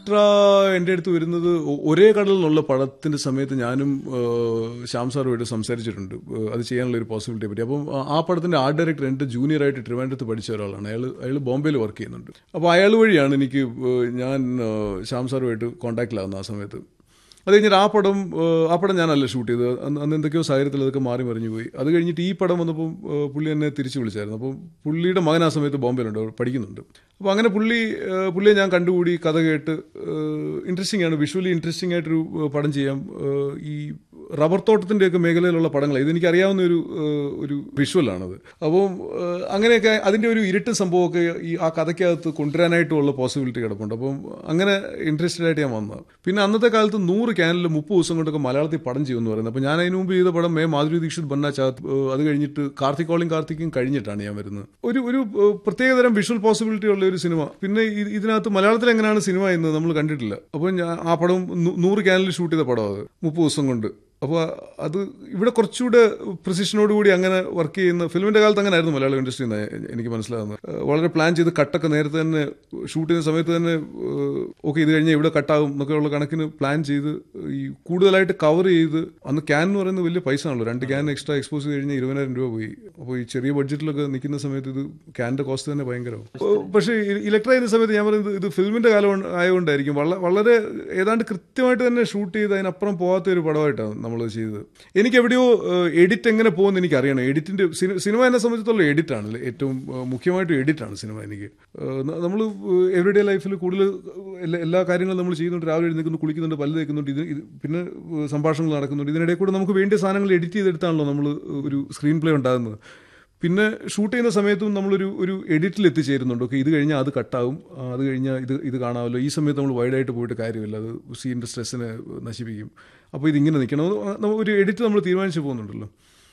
extra എൻ്റെ അടുത്ത് വരുന്നത് ഒ- ഒരേ കടലിലുള്ള പടത്തിന്റെ സമയത്ത് ഞാനും ഏഹ്, ശ്യാം സാറുമായിട്ട് സംസാരിച്ചിട്ടുണ്ട് ഏഹ്, അത് ചെയ്യാനുള്ള ഒരു പോസിബിലിറ്റിയെ പറ്റി അപ്പം ആ- ആ പടത്തിന്റെ ആർട്ട് ഡയറക്ടർ എൻ്റെ ജൂനിയർ ആയിട്ട് ട്രിവാൻഡ്രത്ത് പഠിച്ച ഒരാളാണ് അയാൾ അയാൾ ബോംബെയിൽ വർക്ക് ചെയ്യുന്നുണ്ട് അപ്പോൾ അയാൾ വഴിയാണ് എനിക്ക് ഏഹ്, ഞാൻ ഏഹ്, ശ്യാം സാറുമായിട്ട് കോൺടാക്റ്റിലാവുന്നത് ആ സമയത്ത് അത് കഴിഞ്ഞിട്ട് ആ പടം ഏഹ്, ആ പടം ഞാനല്ല ഷൂട്ട് ചെയ്തത് അന്ന് അന്ന് എന്തൊക്കെയോ സാഹചര്യത്തിൽ അതൊക്കെ മാറി മറിഞ്ഞു പോയി അത് കഴിഞ്ഞിട്ട് ഈ പടം വന്നപ്പോൾ ഏഹ്, പുള്ളി എന്നെ തിരിച്ചു വിളിച്ചായിരുന്നു അപ്പം പുള്ളിയുടെ മകൻ ആ സമയത്ത് ബോംബെയിലുണ്ട് അവിടെ പഠിക്കുന്നുണ്ട് അപ്പോൾ അങ്ങനെ പുള്ളി ഏഹ്, പുള്ളിയെ ഞാൻ കണ്ടുകൂടി കഥ കേട്ട് ഇൻട്രസ്റ്റിംഗ് ആണ് വിഷ്വലി ഇൻട്രസ്റ്റിംഗ് ആയിട്ടൊരു ഏഹ്, പടം ചെയ്യാം ഏഹ്, ഈ റബ്ബർ തോട്ടത്തിൻ്റെയൊക്കെ മേഖലയിലുള്ള പടങ്ങൾ ഇതെനിക്ക് അറിയാവുന്ന ഒരു ഏഹ്, ഒരു വിഷ്വലാണത് അപ്പോൾ ഏഹ്, അങ്ങനെയൊക്കെ അതിൻ്റെ ഒരു ഇരുട്ട് സംഭവമൊക്കെ ഈ ആ കഥയ്ക്കകത്ത് കൊണ്ടുവരാനായിട്ടുള്ള പോസിബിലിറ്റി കിടപ്പുണ്ട് അപ്പം അങ്ങനെ ഇൻട്രസ്റ്റഡ് ആയിട്ട് ഞാൻ വന്നത് പിന്നെ അന്നത്തെ കാലത്ത് നൂറ് ക്യാനിൽ മുപ്പത് ദിവസം കൊണ്ടൊക്കെ മലയാളത്തിൽ പടം ചെയ്യുമെന്ന് പറയുന്നത് അപ്പോൾ ഞാൻ അതിന് മുമ്പ് ചെയ്ത പടം മേ മാധുരി ദീക്ഷിത് ബന്ന ചാത്ത് ഏഹ്, അത് കഴിഞ്ഞിട്ട് കാർത്തിക് കോളിംഗ് കാർത്തിക്കും കഴിഞ്ഞിട്ടാണ് ഞാൻ വരുന്നത് ഒരു ഒരു ഏഹ്, പ്രത്യേകതരം വിഷ്വൽ പോസിബിലിറ്റി ഉള്ള ഒരു സിനിമ പിന്നെ ഇ- ഇതിനകത്ത് മലയാളത്തിൽ എങ്ങനെയാണ് സിനിമ എന്ന് നമ്മൾ കണ്ടിട്ടില്ല അപ്പോൾ ഞാൻ ആ പടം നൂ- നൂറ് ക്യാനിൽ ഷൂട്ട് ചെയ്ത പടം അത് മുപ്പത് ദിവസം കൊണ്ട് അപ്പോൾ അത് ഇവിടെ കുറച്ചുകൂടെ പ്രിസിഷനോട് കൂടി അങ്ങനെ വർക്ക് ചെയ്യുന്ന ഫിലിമിന്റെ കാലത്ത് അങ്ങനെ ആയിരുന്നു മലയാളം ഇൻഡസ്ട്രി എന്ന് എനിക്ക് മനസ്സിലാകുന്നത് ഏഹ് വളരെ പ്ലാൻ ചെയ്ത് കട്ടൊക്കെ നേരത്തെ തന്നെ ഷൂട്ട് ചെയ്യുന്ന സമയത്ത് തന്നെ ഓക്കെ ഇത് കഴിഞ്ഞാൽ ഇവിടെ കട്ടാകും എന്നൊക്കെയുള്ള കണക്കിന് പ്ലാൻ ചെയ്ത് ഈ കൂടുതലായിട്ട് കവർ ചെയ്ത് അന്ന് ക്യാൻ എന്ന് പറയുന്നത് വലിയ പൈസ ആണല്ലോ രണ്ട് ക്യാൻ എക്സ്ട്രാ എക്സ്പോസ് ചെയ്ത് കഴിഞ്ഞാൽ ഇരുപതിനായിരം രൂപ പോയി അപ്പോൾ ഈ ചെറിയ ബഡ്ജറ്റിലൊക്കെ നിൽക്കുന്ന സമയത്ത് ഇത് ക്യാൻ്റെ കോസ്റ്റ് തന്നെ ഭയങ്കരവും പക്ഷേ ഇലക്ട്ര ചെയ്യുന്ന സമയത്ത് ഞാൻ പറയുന്നത് ഇത് ഫിലിമിന്റെ കാലം കൊണ്ട് ആയതുകൊണ്ടായിരിക്കും വള- വളരെ ഏതാണ്ട് കൃത്യമായിട്ട് തന്നെ ഷൂട്ട് ചെയ്ത് അതിനപ്പുറം പോകാത്ത ഒരു പടമായിട്ടാണ് നമ്മൾ ചെയ്തത് എനിക്ക് എവിടെയോ എഡിറ്റ് എങ്ങനെ പോകുമെന്ന് എനിക്ക് അറിയണം എഡിറ്റിന്റെ സിനിമ എന്നെ സംബന്ധിച്ചിടത്തോളം എഡിറ്റ് ആണ് ഏറ്റവും ഏഹ്, മുഖ്യമായിട്ടും എഡിറ്റ് ആണ് സിനിമ എനിക്ക് നമ്മൾ എവറിഡേ ലൈഫിൽ കൂടുതൽ എല്ലാ എല്ലാ കാര്യങ്ങളും നമ്മൾ ചെയ്യുന്നുണ്ട് രാവിലെ എഴുന്നേക്കുന്നു കുളിക്കുന്നുണ്ട് പല്ല് തേക്കുന്നുണ്ട് ഇത് ഇത് പിന്നെ ഏഹ്, സംഭാഷണങ്ങൾ നടക്കുന്നുണ്ട് ഇതിനിടയിൽ കൂടെ നമുക്ക് വേണ്ടിയ സാധനങ്ങൾ എഡിറ്റ് ചെയ്തെടുത്താണല്ലോ നമ്മൾ ഒരു സ്ക്രീൻ പ്ലേ ഉണ്ടാകുന്നത് പിന്നെ ഷൂട്ട് ചെയ്യുന്ന സമയത്തും നമ്മളൊരു ഒരു എഡിറ്റിൽ എത്തിച്ചേരുന്നുണ്ട് ഓക്കെ ഇത് കഴിഞ്ഞാൽ അത് കട്ടാവും ആ, അത് കഴിഞ്ഞാൽ ഇത് ഇത് കാണാമല്ലോ ഈ സമയത്ത് നമ്മൾ വൈഡായിട്ട് പോയിട്ട് കാര്യമില്ല അത് സീനിൻ്റെ സ്ട്രെസ്സിനെ നശിപ്പിക്കും അപ്പോൾ ഇതിങ്ങനെ നിൽക്കണം അത് നമ്മ- ഒരു എഡിറ്റ് നമ്മൾ തീരുമാനിച്ച് പോകുന്നുണ്ടല്ലോ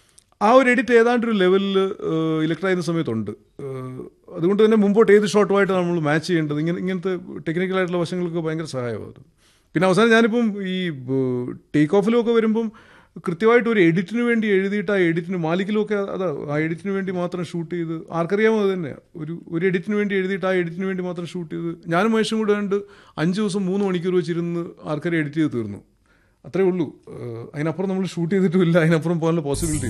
ആ ഒരു എഡിറ്റ് ഏതാണ്ട് ഒരു ലെവലിൽ ഇലക്ട്ര ചെയ്യുന്ന സമയത്തുണ്ട് ഏഹ്, അതുകൊണ്ട് തന്നെ മുമ്പോട്ട് ഏത് ഷോട്ടുമായിട്ട് നമ്മൾ മാച്ച് ചെയ്യേണ്ടത് ഇങ്ങനെ ഇങ്ങനത്തെ ടെക്നിക്കലായിട്ടുള്ള വശങ്ങൾക്ക് ഭയങ്കര സഹായമാകും പിന്നെ അവസാനം ഞാനിപ്പം ഈ ടേക്ക് ഓഫിലൊക്കെ വരുമ്പം കൃത്യമായിട്ട് ഒരു എഡിറ്റിന് വേണ്ടി എഴുതിയിട്ട് ആ എഡിറ്റിന് മാലിക്കിലൊക്കെ അതാ ആ എഡിറ്റിന് വേണ്ടി മാത്രം ഷൂട്ട് ചെയ്ത് ആർക്കറിയാമോ അത് തന്നെ ഒരു ഒരു എഡിറ്റിന് വേണ്ടി എഴുതിയിട്ട് ആ എഡിറ്റിന് വേണ്ടി മാത്രം ഷൂട്ട് ചെയ്ത് ഞാനും മനുഷ്യനും കൂടെ കണ്ട് അഞ്ച് ദിവസം മൂന്ന് മണിക്കൂർ വെച്ചിരുന്ന് ആർക്കറിയാം എഡിറ്റ് ചെയ്ത് തീർന്നു അത്രേ ഉള്ളൂ ഏഹ് അതിനപ്പുറം നമ്മൾ ഷൂട്ട് ചെയ്തിട്ടുമില്ല അതിനപ്പുറം പോകാനുള്ള പോസിബിലിറ്റി